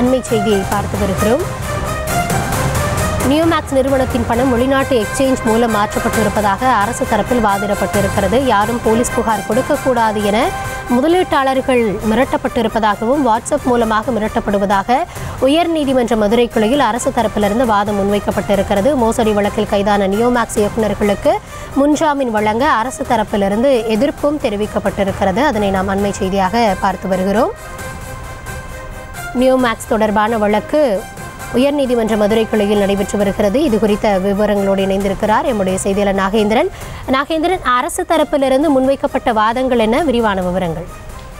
அண்மை செய்தியை பார்த்து வருகிறோம் நியூமேக்ஸ் நிறுவனத்தின் பணம் வெளிநாட்டு எக்ஸ்சேஞ்ச் மூலம் மாற்றப்பட்டிருப்பதாக அரசு தரப்பில் வாதிடப்பட்டிருக்கிறது யாரும் போலீஸ் புகார் கொடுக்கக்கூடாது என முதலீட்டாளர்கள் மிரட்டப்பட்டிருப்பதாகவும் வாட்ஸ்அப் மூலமாக மிரட்டப்படுவதாக உயர்நீதிமன்ற மதுரை கிளையில் அரசு தரப்பிலிருந்து வாதம் முன்வைக்கப்பட்டிருக்கிறது மோசடி வழக்கில் கைதான நியோமேக்ஸ் இயக்குநர்களுக்கு முன்ஜாமீன் வழங்க அரசு தரப்பிலிருந்து எதிர்ப்பும் தெரிவிக்கப்பட்டிருக்கிறது அதனை நாம் அண்மை செய்தியாக பார்த்து வருகிறோம் நியோமேக்ஸ் தொடர்பான வழக்கு உயர்நீதிமன்ற மதுரை கிளையில் நடைபெற்று வருகிறது இது குறித்த விவரங்களோடு இணைந்திருக்கிறார் எம்முடைய செய்தியாளர் நாகேந்திரன் நாகேந்திரன் அரசு தரப்பிலிருந்து முன்வைக்கப்பட்ட வாதங்கள் என்ன விரிவான விவரங்கள்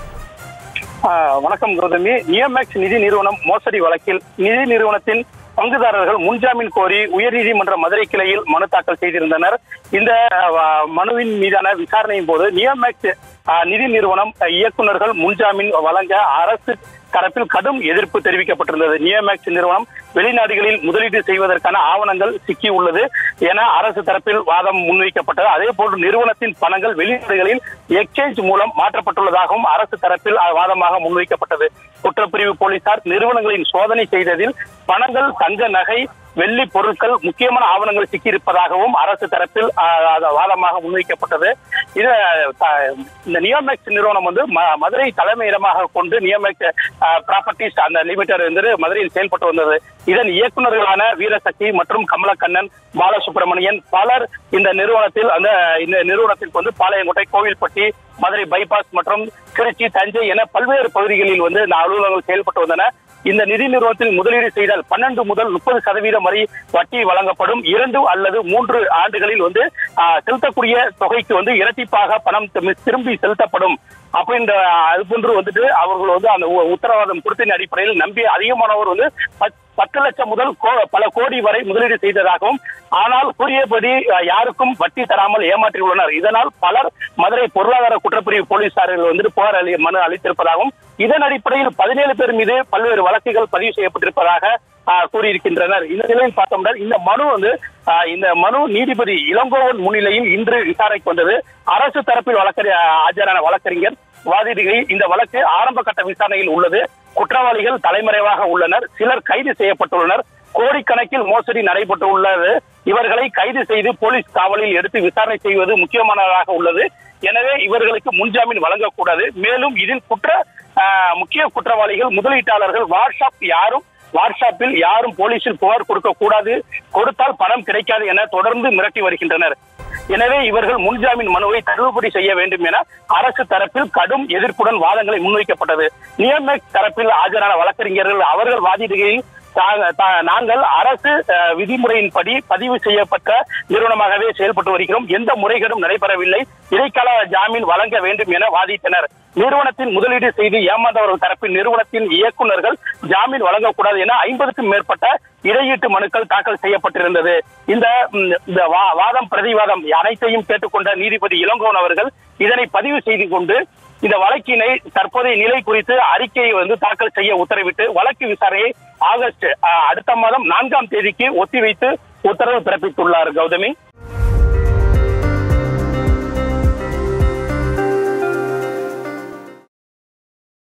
ஆஹ் வணக்கம் குருதமி நியமேக்ஸ் நிதி நிறுவனம் மோசடி வழக்கில் நிதி நிறுவனத்தின் பங்குதாரர்கள் முன்ஜாமீன் கோரி உயர்நீதிமன்ற மதுரை கிளையில் மனு தாக்கல் செய்திருந்தனர் இந்த ஆஹ், மனுவின் மீதான விசாரணையின் போது நியமேக்ஸ் ஆஹ், நிதி நிறுவனம் ஆஹ், இயக்குநர்கள் முன்ஜாமீன் வழங்க அரசு தரப்பில் கடும் எதிர்ப்பு தெரிவிக்கப்பட்டிருந்தது நியமேக்ஸ் நிறுவனம் வெளிநாடுகளில் முதலீடு செய்வதற்கான ஆவணங்கள் சிக்கி உள்ளது என அரசு தரப்பில் வாதம் முன்வைக்கப்பட்டது அதே போன்று நிறுவனத்தின் பணங்கள் வெளிநாடுகளில் எக்ஸ்சேஞ்ச் மூலம் மாற்றப்பட்டுள்ளதாகவும் அரசு தரப்பில் வாதமாக முன்வைக்கப்பட்டது குற்றப்பிரிவு போலீசார் நிறுவனங்களின் சோதனை செய்ததில் பணங்கள் தங்க நகை வெள்ளி பொருட்கள் முக்கியமான ஆவணங்கள் சிக்கியிருப்பதாகவும் அரசு தரப்பில் ஆஹ், அது வாதமாக முன்வைக்கப்பட்டது இது த- இந்த நியோமேக்ஸ் நிறுவனம் வந்து ம- மதுரை தலைமையிடமாக கொண்டு நியோமேக்ஸ் ப்ராப்பர்ட்டிஸ் அந்த லிமிடெட் வந்து மதுரையில் செயல்பட்டு வந்தது இதன் இயக்குநர்களான வீரசக்தி மற்றும் கமலக்கண்ணன் பாலசுப்ரமணியன் பலர் இந்த நிறுவனத்தில் அந்த இந்த நிறுவனத்திற்கு வந்து பாளையங்கோட்டை கோவில்பட்டி மதுரை பைபாஸ் மற்றும் திருச்சி தஞ்சை என பல்வேறு பகுதிகளில் வந்து இந்த அலுவலகங்கள் செயல்பட்டு வந்தன இந்த நிதி நிறுவனத்தில் முதலீடு செய்தால் பன்னெண்டு முதல் முப்பது சதவீதம் வரை வட்டி வழங்கப்படும் இரண்டு அல்லது மூன்று ஆண்டுகளில் வந்து ஆஹ், செலுத்தக்கூடிய தொகைக்கு வந்து இரட்டிப்பாக பணம் திரும்பி- திரும்பி செலுத்தப்படும் அப்படின்ற அது போன்று வந்துட்டு அவர்கள் வந்து அந்த உ- உத்தரவாதம் கொடுத்தின் அடிப்படையில் நம்பி அதிகமானவர் வந்து பத்- பத்து லட்சம் முதல் கோ- பல கோடி வரை முதலீடு செய்ததாகவும் ஆனால் கூறியபடி அஹ், யாருக்கும் வட்டி தராமல் ஏமாற்றியுள்ளனர் இதனால் பலர் மதுரை பொருளாதார குற்றப்பிரிவு போலீசார்கள் வந்து புகார் அளி மனு அளித்திருப்பதாகவும் இதன் அடிப்படையில் பதினேழு பேர் மீது பல்வேறு வழக்குகள் பதிவு செய்யப்பட்டிருப்பதாக ஆஹ், கூறியிருக்கின்றனர் இந்த நிலையில் பார்த்தோம்னா இந்த மனு வந்து ஆஹ், இந்த மனு நீதிபதி இளங்கோவன் முன்னிலையில் இன்று விசாரணைக்கு வந்தது அரசு தரப்பில் வழக்கறி ஆஜரான வழக்கறிஞர் வாதிடுகையில் இந்த வழக்கு ஆரம்ப கட்ட விசாரணையில் உள்ளது குற்றவாளிகள் தலைமறைவாக உள்ளனர் சிலர் கைது செய்யப்பட்டுள்ளனர் கோடிக்கணக்கில் மோசடி நடைபெற்றுள்ளது இவர்களை கைது செய்து போலீஸ் காவலில் எடுத்து விசாரணை செய்வது முக்கியமானதாக உள்ளது எனவே இவர்களுக்கு முன்ஜாமீன் வழங்கக்கூடாது மேலும் இதில் குற்ற ஆஹ், முக்கிய குற்றவாளிகள் முதலீட்டாளர்கள் வாட்ஸ்அப் யாரும் வாட்ஸ்அப்பில் யாரும் போலீசில் புகார் கொடுக்க கூடாது கொடுத்தால் பணம் கிடைக்காது என தொடர்ந்து மிரட்டி வருகின்றனர் எனவே இவர்கள் முன்ஜாமீன் மனுவை தள்ளுபடி செய்ய வேண்டும் என அரசு தரப்பில் கடும் எதிர்ப்புடன் வாதங்களை முன்வைக்கப்பட்டது நியமேக் தரப்பில் ஆஜரான வழக்கறிஞர்கள் அவர்கள் வாதிடுகையில் தா- தா- நாங்கள் அரசு அஹ், விதிமுறையின்படி பதிவு செய்யப்பட்ட நிறுவனமாகவே செயல்பட்டு வருகிறோம் எந்த முறைகேடும் நடைபெறவில்லை இடைக்கால ஜாமீன் வழங்க வேண்டும் என வாதிட்டனர் நிறுவனத்தில் முதலீடு செய்து ஏமாந்தவர்கள் தரப்பில் நிறுவனத்தின் இயக்குநர்கள் ஜாமீன் வழங்கக்கூடாது என ஐம்பதுக்கும் மேற்பட்ட இடையீட்டு மனுக்கள் தாக்கல் செய்யப்பட்டிருந்தது இந்த ம், இந்த வா- வாதம் பிரதிவாதம் அனைத்தையும் கேட்டுக்கொண்ட நீதிபதி இளங்கோவன் அவர்கள் இதனை பதிவு செய்து கொண்டு இந்த வழக்கினை தற்போதைய நிலை குறித்து அறிக்கையை வந்து தாக்கல் செய்ய உத்தரவிட்டு வழக்கு விசாரணையை ஆகஸ்ட் அஹ், அடுத்த மாதம் நான்காம் தேதிக்கு ஒத்திவைத்து உத்தரவு பிறப்பித்துள்ளார் கௌதமி